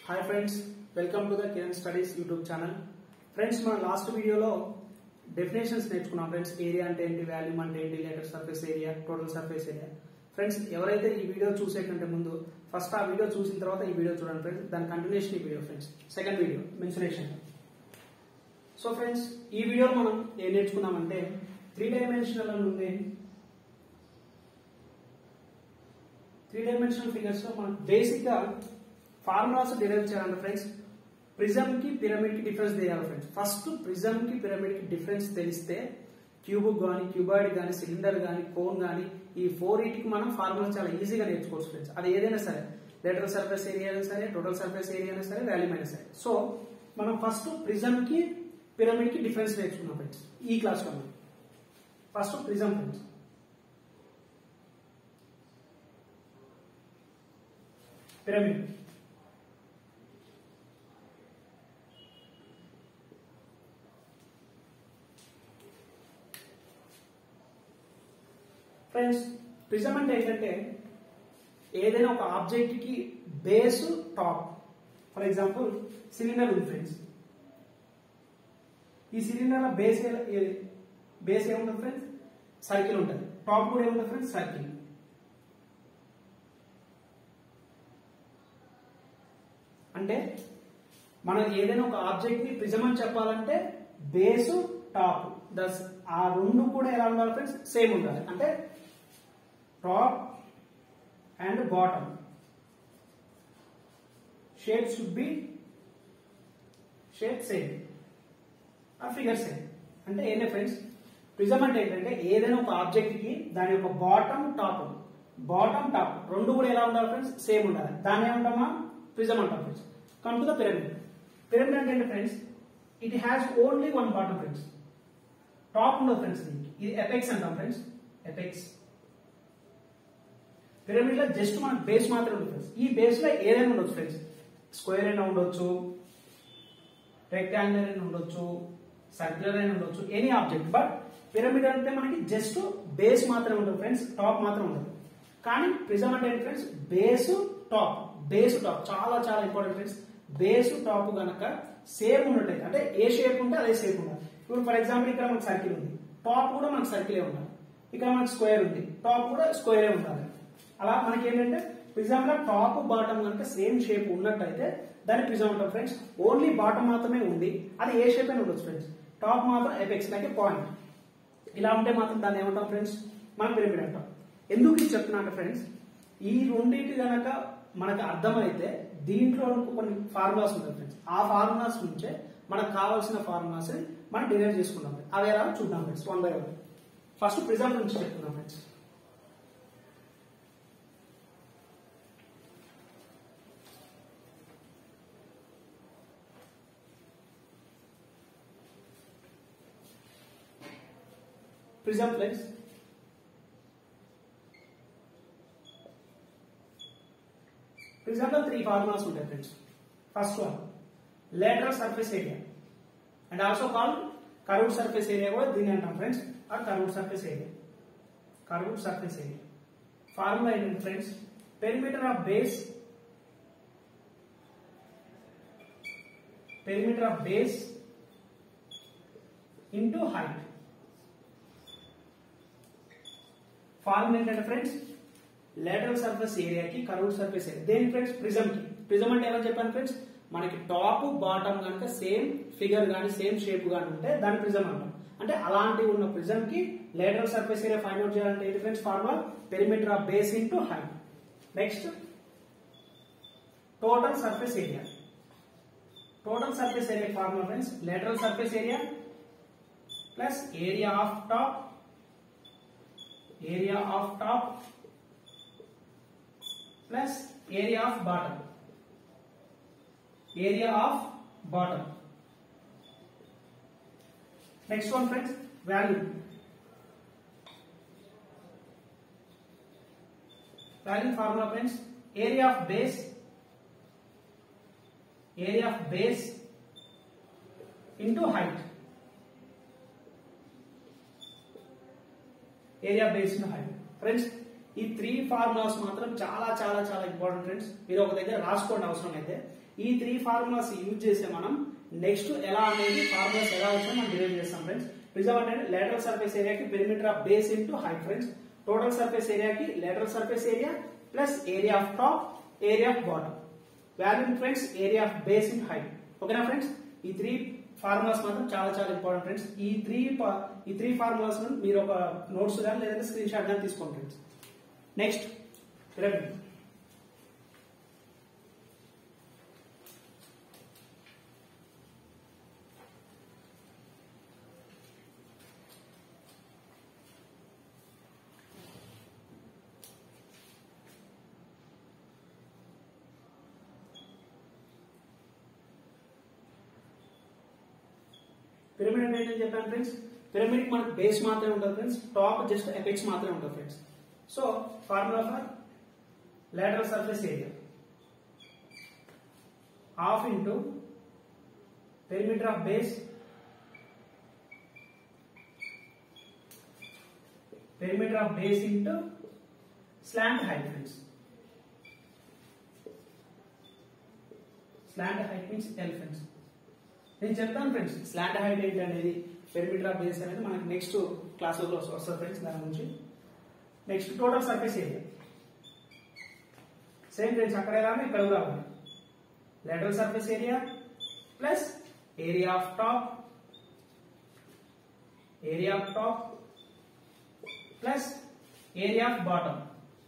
hi friends welcome to the Kiran studies YouTube channel friends మన last వీడియోలో definitions నేర్చుకున్నాం friends area అంటే ఏంటి వాల్యూమ్ అంటే ఏంటి later surface area total surface area friends ఎవరైతే ఈ వీడియో చూసే కంటే ముందు ఫస్ట్ ఆ వీడియో చూసిన తర్వాత ఈ వీడియో చూడండి ఫ్రెండ్స్ దాని కంటిన్యూషన్ ఈ video friends second video mensuration so friends ఈ వీడియోలో మనం ఏం నేర్చుకున్నామంటే త్రీ డైమెన్షనల్ నుండి త్రీ డైమెన్షనల్ ఫిగర్స్ లో మనం బేసిక్ గా ఫార్ములాస్ డిరైవ్ చేయాలంటే ఫ్రెండ్స్ ప్రిజమ్ కి పిరమిడ్ కి డిఫరెన్స్ తెలియాలి ఫ్రెండ్స్ ఫస్ట్ ప్రిజమ్ కి పిరమిడ్ కి డిఫరెన్స్ తెలిస్తే క్యూబ్ గానీ క్యూబాయిడ్ గానీ సిలిండర్ గానీ కోన్ గానీ ఈ ఫోర్ వీటికి మనం ఫార్ములా చాలా ఈజీగా నేర్చుకోవచ్చు ఫ్రెండ్స్ అది ఏదైనా సరే లెటర్ సర్ఫేస్ ఏరియా అయినా సరే టోటల్ సర్ఫేస్ ఏరియా అయినా సరే వాల్యూమ్ అయినా సరే సో మనం ఫస్ట్ ప్రిజమ్ కి పిరమిడ్ కి డిఫరెన్స్ నేర్చుకున్నాం ఫ్రెండ్స్ ఈ క్లాస్ లో మనం first prism friends pyramid friends prism అంటే ఏంటంటే ఏదైనా ఒక ఆబ్జెక్ట్ కి base top for example cylinder ఉంది ఫ్రెండ్స్ ఈ సిలిండర్ బేస్ బేస్ ఏముంటుంది ఫ్రెండ్స్ సర్కిల్ ఉంటుంది టాప్ కూడా ఏముంటుంది ఫ్రెండ్స్ సర్కిల్ అంటే మనం ఏదైనా ఒక ఆబ్జెక్ట్ ని ప్రిజమ్ అని చెప్పాలంటే బేస్ టాప్ దస్ ఆ రెండు కూడా ఎలా ఉండాలి ఫ్రెండ్స్ సేమ్ ఉండాలి అంటే top and bottom shape should be shape same ఆ ఫిగర్ సేమ్ అంటే ఏంటంటే ఫ్రెండ్స్ ప్రిజమ్ అంటే ఏంటంటే ఏదైనా ఒక ఆబ్జెక్ట్ కి దాని యొక్క బాటమ్ టాప్ బాటమ్ టాప్ రెండు కూడా ఎలా ఉండాలి ఫ్రెండ్స్ సేమ్ ఉండాలి దాన్ని ఏమంటామా ప్రిజమ్ అంటాం friends come to the pyramid pyramid అంటే ఏంటి friends it has only one bottom friends top ఉండదు ఫ్రెండ్స్ దీనికి ఇది ఎపెక్స్ అంటాం ఫ్రెండ్స్ ఎపెక్స్ పిరమిడ్ లో జస్ట్ మనకు బేస్ మాత్రమే ఉంది ఫ్రెండ్స్ ఈ బేస్ లో ఏదైనా ఉండొచ్చు ఫ్రెండ్స్ స్క్వేర్ అయినా ఉండొచ్చు రెక్టాంగులర్ అయినా ఉండొచ్చు సర్క్యులర్ అయినా ఉండొచ్చు ఎనీ ఆబ్జెక్ట్ బట్ పిరమిడ్ అంటే మనకి జస్ట్ బేస్ మాత్రమే ఉంటుంది ఫ్రెండ్స్ టాప్ మాత్రం ఉండదు కానీ ప్రిజమ్ అంటే ఏంటి friends base top base top చాలా చాలా ఇంపార్టెంట్ ఫ్రెండ్స్ బేస్ టాప్ గనక సేమ్ ఉన్నట్టయితే అంటే ఏ షేప్ ఉంటే అదే షేప్ ఉండాలి ఇప్పుడు ఫర్ ఎగ్జాంపుల్ ఇక్కడ మనకు సర్కిల్ ఉంది టాప్ కూడా మనకు సర్కిలే ఉండాలి ఇక్కడ మనకు స్క్వేర్ ఉంది టాప్ కూడా స్క్వేరే ఉండాలి అలా మనకి ఏంటంటే ప్రిజమ్ లో టాప్ బాటమ్ కనుక సేమ్ షేప్ ఉన్నట్టయితే దాన్ని ప్రిజమ్ అంటాం ఫ్రెండ్స్ ఓన్లీ బాటమ్ మాత్రమే ఉంది అది ఏ షేప్ అయినా ఉండొచ్చు ఫ్రెండ్స్ టాప్ మాత్రం ఎపెక్స్ లైక్ పాయింట్ ఇలా ఉంటే మాత్రం దాన్ని ఏమంటాం ఫ్రెండ్స్ మనం పిరమిడ్ అంటాం ఎందుకు ఇది చెప్తున్నా అంటే ఫ్రెండ్స్ ఈ రెండింటి గనక మనకు అర్థమైతే దీంట్లో కొన్ని ఫార్ములాస్ ఉంటాయి ఫ్రెండ్స్ ఆ ఫార్ములాస్ నుంచే మనకు కావాల్సిన ఫార్ములాస్ మనం డిరైవ్ చేసుకుందాం అవి ఎలా చూద్దాం friends one by one first prism నుంచి చెప్తున్నాం ఫ్రెండ్స్ ప్రిజమ్ ఫ్రెండ్స్ ప్రిజమ్ లో త్రీ ఫార్ములాస్ ఉంటాయి friends first one lateral surface area and also call curved surface area కూడా దీన్ని అంటాం ఫ్రెండ్స్ ఆ curved surface area curved surface area formula ఏంటంటే friends perimeter of base perimeter of base into height formula ఏంటంటే friends lateral surface ఏరియాకి curved surface area దేని friends prism కి prism అంటే ఏమని చెప్పాను ఫ్రెండ్స్ మనకి టాప్ బాటమ్ కనుక సేమ్ ఫిగర్ గానీ సేమ్ షేప్ గానీ ఉంటే దాన్ని ప్రిజమ్ అంటాం అంటే అలాంటి ఉన్న ప్రిజమ్ కి lateral surface area find out చేయాలంటే ఏంటి friends formula perimeter of base into height next total surface area total surface area formula friends lateral surface area plus area of top area of top plus area of bottom area of bottom next one friends value value formula friends area of base area of base into height area base height friends ఈ three formulas మాత్రం చాలా చాలా చాలా important friends మీరు ఒక దగ్గర రాసుకోండి అవసరం అయితే ఈ త్రీ ఫార్ములాస్ యూజ్ చేసే మనం నెక్స్ట్ ఎలా అనేది ఫార్ములాస్ ఎలా వచ్చాయో మనం డిరైవ్ చేస్తాం ఫ్రెండ్స్ ప్రిజర్వ్ అంటే లేటరల్ సర్ఫేస్ ఏరియాకి perimeter of base into height friends total surface ఏరియాకి lateral surface area plus area of top area of bottom value friends area of base in height ఓకేనా ఫ్రెండ్స్ ఈ త్రీ ఫార్ములాస్ మాత్రం చాలా చాలా important friends ఈ three ఈ three formulas మీరు ఒక నోట్స్ కానీ లేదంటే స్క్రీన్ షాట్ కానీ తీసుకోండి ఫ్రెండ్స్ నెక్స్ట్ పిరమిడ్ పిరమిడ్ అంటే ఏంటని చెప్పాను ఫ్రెండ్స్ పిరమిడ్ మనకు బేస్ మాత్రమే ఉంటుంది ఫ్రెండ్స్ టాప్ జస్ట్ ఎపెక్స్ మాత్రమే ఉంటుంది friends so formula for lateral surface area half into perimeter of base perimeter of base into slant height friends slant height means L friends నేను చెప్తాను friends slant height ఏంటి అనేది perimeter of base అనేది మనకి next class లో వస్తుంది friends దాని గురించి next total surface area same friends అక్కడ ఎలా ఇక్కడ కూడా ఉంది lateral surface area plus area of top area of top plus area of bottom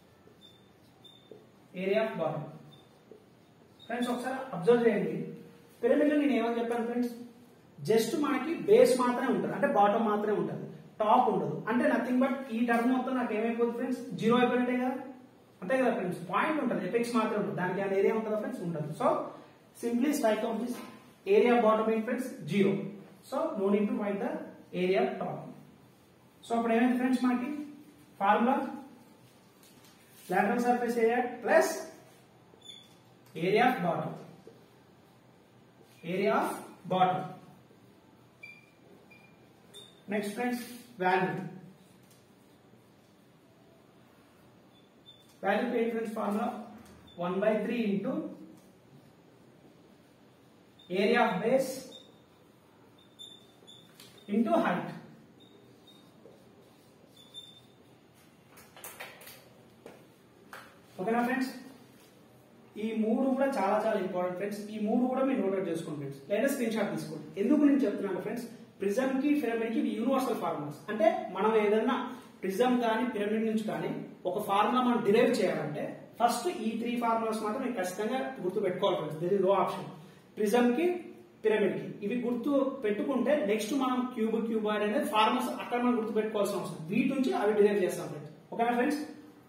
area of bottom friends ఒకసారి అబ్జర్వ్ చేయండి పిరమిడ్ నేను ఏమని చెప్పాను ఫ్రెండ్స్ జస్ట్ మనకి బేస్ మాత్రమే ఉంటుంది అంటే బాటమ్ మాత్రమే ఉంటుంది టాప్ ఉండదు అంటే నథింగ్ బట్ ఈ టర్మ్ మొత్తం నాకు ఏమైపోతుంది ఫ్రెండ్స్ జీరో అయిపోయినట్టే కదా అంతే కదా ఫ్రెండ్స్ పాయింట్ ఉంటుంది ఎఫెక్ట్స్ మాత్రమే ఉంటుంది దానికి ఏమైనా ఏరియా ఉంటుందా ఫ్రెండ్స్ ఉండదు so simply strike out this area bottom ఏంటి friends zero so no need to find the area top so అప్పుడు ఏమైంది ఫ్రెండ్స్ మనకి formula lateral surface area plus area of bottom area of bottom next friends value value pay friends formula 1 by 3 into area of base into height ఓకేనా friends ఈ మూడు కూడా చాలా చాలా important friends ఈ మూడు కూడా మీరు నోట్ చేసుకోండి ఫ్రెండ్స్ లేదా స్క్రీన్ షాట్ తీసుకోండి ఎందుకు నేను చెప్తున్నాను ఫ్రెండ్స్ ప్రిజమ్ కి పిరమిడ్ కి యూనివర్సల్ ఫార్ములాస్ అంటే మనం ఏదైనా ప్రిజమ్ కానీ పిరమిడ్ నుంచి కానీ ఒక ఫార్ములా మనం డిరైవ్ చేయాలంటే ఫస్ట్ ఈ త్రీ ఫార్ములాస్ మాత్రం మీరు ఖచ్చితంగా గుర్తు పెట్టుకోవాలి friends this is no option prism కి పిరమిడ్ కి ఇవి గుర్తు పెట్టుకుంటే నెక్స్ట్ మనం క్యూబ్ క్యూబాయిడ్ అనేది ఫార్ములాస్ అక్కడ మనం గుర్తు పెట్టుకోవాల్సిన అవసరం వీటి నుంచి అవి డిరైవ్ చేస్తాం ఫ్రెండ్స్ ఓకేనా ఫ్రెండ్స్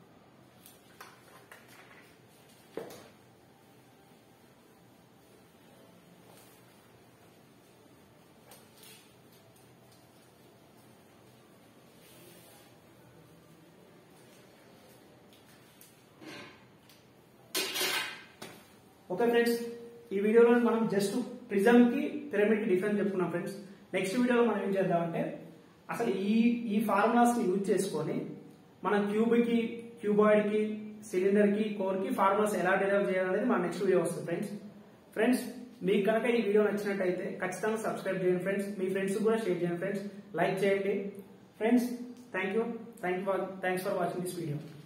ఓకే ఫ్రెండ్స్ ఈ వీడియోలో మనం జస్ట్ ప్రిజమ్ కి పిరమిడ్ కి డిఫరెన్స్ చెప్పుకున్నాం ఫ్రెండ్స్ నెక్స్ట్ వీడియోలో మనం ఏం చేద్దామంటే అసలు ఈ ఈ ఫార్ములాస్ ని యూజ్ చేసుకొని మనం క్యూబ్ కి క్యూబాయిడ్ కి సిలిండర్ కి కోర్ కి ఫార్ములాస్ ఎలా డెవలప్ చేయాలనేది మన నెక్స్ట్ వీడియో వస్తుంది ఫ్రెండ్స్ ఫ్రెండ్స్ మీకు కనుక ఈ వీడియో నచ్చినట్టయితే ఖచ్చితంగా సబ్స్క్రైబ్ చేయండి ఫ్రెండ్స్ మీ ఫ్రెండ్స్ కూడా షేర్ చేయండి ఫ్రెండ్స్ లైక్ చేయండి friends thank you thank you thanks for watching this video